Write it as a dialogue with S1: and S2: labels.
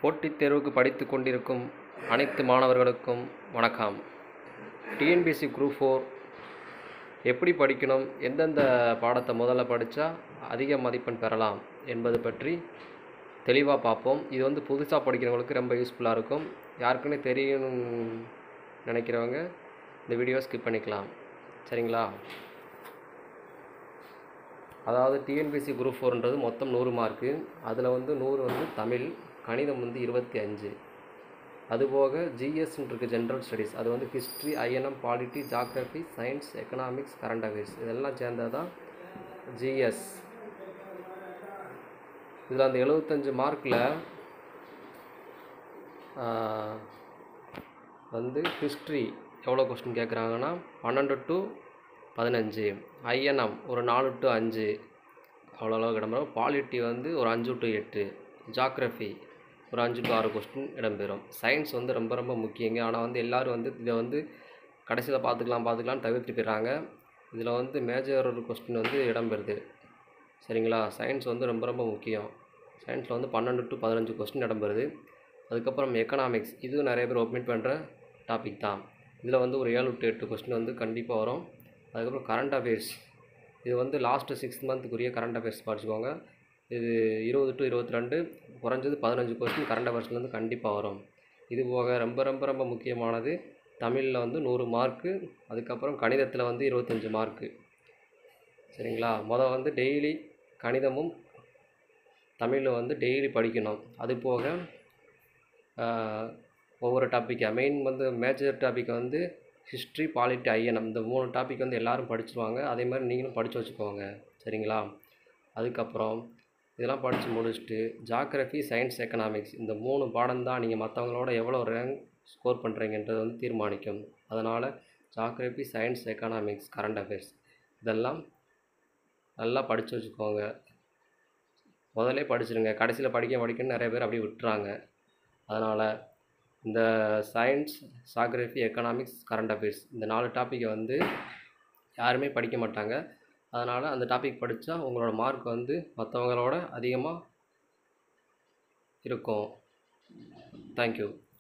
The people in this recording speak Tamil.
S1: போட்டித் தேர்வுக்கு படித்து கொண்டிருக்கும் அனைத்து மாணவர்களுக்கும் வணக்கம் டிஎன்பிஎஸ்சி குரூப் ஃபோர் எப்படி படிக்கணும் எந்தெந்த பாடத்தை முதல்ல படித்தா அதிக மதிப்பெண் பெறலாம் என்பது பற்றி தெளிவாக பார்ப்போம் இது வந்து புதுசாக படிக்கிறவங்களுக்கு ரொம்ப யூஸ்ஃபுல்லாக இருக்கும் யாருக்குன்னு தெரியணும்னு நினைக்கிறவங்க இந்த வீடியோ ஸ்கிப் பண்ணிக்கலாம் சரிங்களா அதாவது டிஎன்பிஎஸ்சி குரூப் ஃபோர்ன்றது மொத்தம் நூறு மார்க்கு அதில் வந்து நூறு வந்து தமிழ் கணிதம் வந்து இருபத்தி அஞ்சு அதுபோக ஜிஎஸ்ன்னு இருக்குது ஜென்ரல் ஸ்டடீஸ் அது வந்து history INM polity geography science economics current affairs இதெல்லாம் சேர்ந்தது தான் ஜிஎஸ் இதில் அந்த எழுபத்தஞ்சு மார்க்கில் வந்து ஹிஸ்ட்ரி எவ்வளோ கொஸ்டின் கேட்குறாங்கன்னா பன்னெண்டு டு பதினஞ்சு ஐஎன்எம் ஒரு நாலு டு அஞ்சு அவ்வளோ அளவு இடம்பெறும் பாலிட்டி வந்து ஒரு அஞ்சு டு எட்டு ஜாக்ரஃபி ஒரு அஞ்சு டு ஆறு கொஸ்டின் இடம்பெறும் சயின்ஸ் வந்து ரொம்ப ரொம்ப முக்கியங்க ஆனால் வந்து எல்லோரும் வந்து இதை வந்து கடைசியில் பார்த்துக்கலாம் பார்த்துக்கலாம்னு தவிர்த்து போயிடுறாங்க இதில் வந்து மேஜர் ஒரு கொஸ்டின் வந்து இடம்பெறுது சரிங்களா சயின்ஸ் வந்து ரொம்ப ரொம்ப முக்கியம் சயின்ஸில் வந்து பன்னெண்டு டு பதினஞ்சு கொஸ்டின் இடம்பெறுது அதுக்கப்புறம் எக்கனாமிக்ஸ் இதுவும் நிறைய பேர் ஒப்மிட் பண்ணுற டாபிக் தான் இதில் வந்து ஒரு ஏழு டு எட்டு கொஸ்டின் வந்து கண்டிப்பாக வரும் அதுக்கப்புறம் கரண்ட் அஃபேர்ஸ் இது வந்து லாஸ்ட்டு சிக்ஸ் மந்த்துக்குரிய கரண்ட் அஃபேர்ஸ் படிச்சுக்கோங்க இது இருபது டு இருபத்தி ரெண்டு குறைஞ்சது பதினஞ்சு கொஸ்டின் கரண்ட் அஃபேர்ஸ்லேருந்து கண்டிப்பாக வரும் இது போக ரொம்ப ரொம்ப ரொம்ப முக்கியமானது தமிழில் வந்து நூறு மார்க்கு அதுக்கப்புறம் கணிதத்தில் வந்து இருபத்தஞ்சி மார்க்கு சரிங்களா மொதல் வந்து டெய்லி கணிதமும் தமிழில் வந்து டெய்லி படிக்கணும் அது போக ஒவ்வொரு டாப்பிக்காக மெயின் வந்து மேஜர் டாபிக் வந்து ஹிஸ்ட்ரி பாலிட்டி ஐஎன்எம் இந்த மூணு டாபிக் வந்து எல்லோரும் படிச்சுருவாங்க அதே மாதிரி நீங்களும் படித்து வச்சுக்கோங்க சரிங்களா அதுக்கப்புறம் இதெல்லாம் படித்து முடிச்சுட்டு ஜாக்ரஃபி சயின்ஸ் எக்கனாமிக்ஸ் இந்த மூணு பாடம் தான் நீங்கள் மற்றவங்களோட எவ்வளோ ரேங்க் ஸ்கோர் பண்ணுறீங்கன்றது வந்து தீர்மானிக்கும் அதனால் geography science economics current affairs இதெல்லாம் நல்லா படித்து வச்சுக்கோங்க முதல்ல படிச்சிருங்க கடைசியில் படிக்க படிக்கன்னு நிறைய பேர் அப்படியே விட்டுறாங்க அதனால் இந்த science geography economics current affairs இந்த நாலு டாப்பிக்கை வந்து யாருமே படிக்க மாட்டாங்க அதனால் அந்த டாபிக் படித்தா உங்களோட மார்க் வந்து மற்றவங்களோட அதிகமாக இருக்கும் தேங்க்யூ